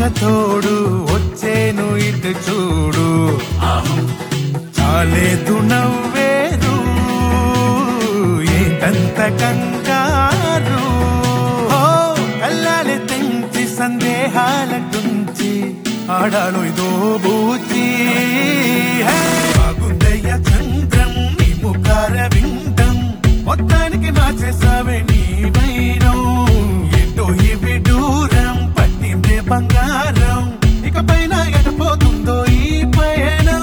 తోడు వచ్చేను ఇటు చూడు చాలేదు నవ్వేరు ఏటంత కంగారు ఓ, కళ్ళాలి తెంచి సందేహాల గుంచి ఆడాలో ఇదో బూచి హే! బాగుందయ్య చంద్రం నీ ముఖార వింటం మొత్తానికి మార్చేసావే నీ వైరం ఎటో ఇవి దూరం పట్టిందే బంగారం ఇక పైన ఎటపోతుందో ఈ పయనం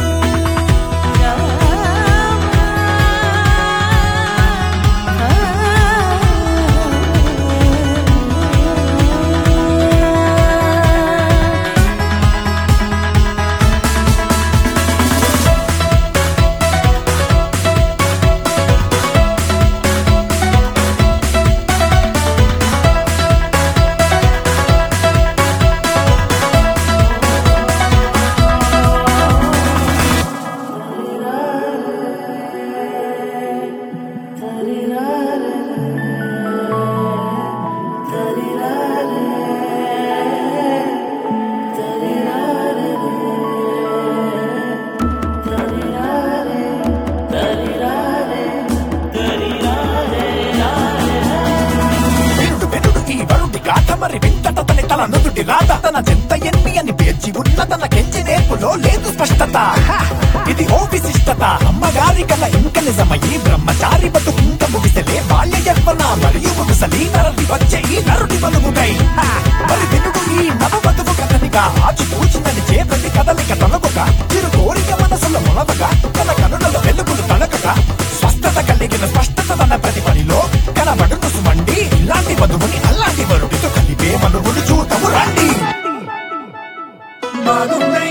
వినుడు వెనుడు ఈ వరుడి గాథ మరి వింతట తని తల నుదుటి రాత తన చెంత ఎన్ని అని పేర్చి ఉన్న తన కెంచి నేర్పులో లేదు స్పష్టత హ! ఇది ఓ విశిష్టత అమ్మగారి కల ఇంక నిజమయ్యి బ్రహ్మచారి బతు ఇంక ముగిసలే బాల్య యవ్వన మరియు ముగిసలి నరలి వచ్చే ఈ నరుడి బలుగుకై హ! మరి వినుడు ఈ నవ బతుకు కథనిగా ఆచి కూచినని చేతని కదలిక తొలగుక చిరు కోరిక మనసులో మొలవగా తన కనులలో వెలుగులు తలకగా స్వస్థత కలిగిన స్పష్టత తన ప్రతి పనిలో కనబడును సుమండి ఇలాంటి వధువుని అలాంటి వరుడితో కలిపే మనువులు చూతము రండి బాగుందే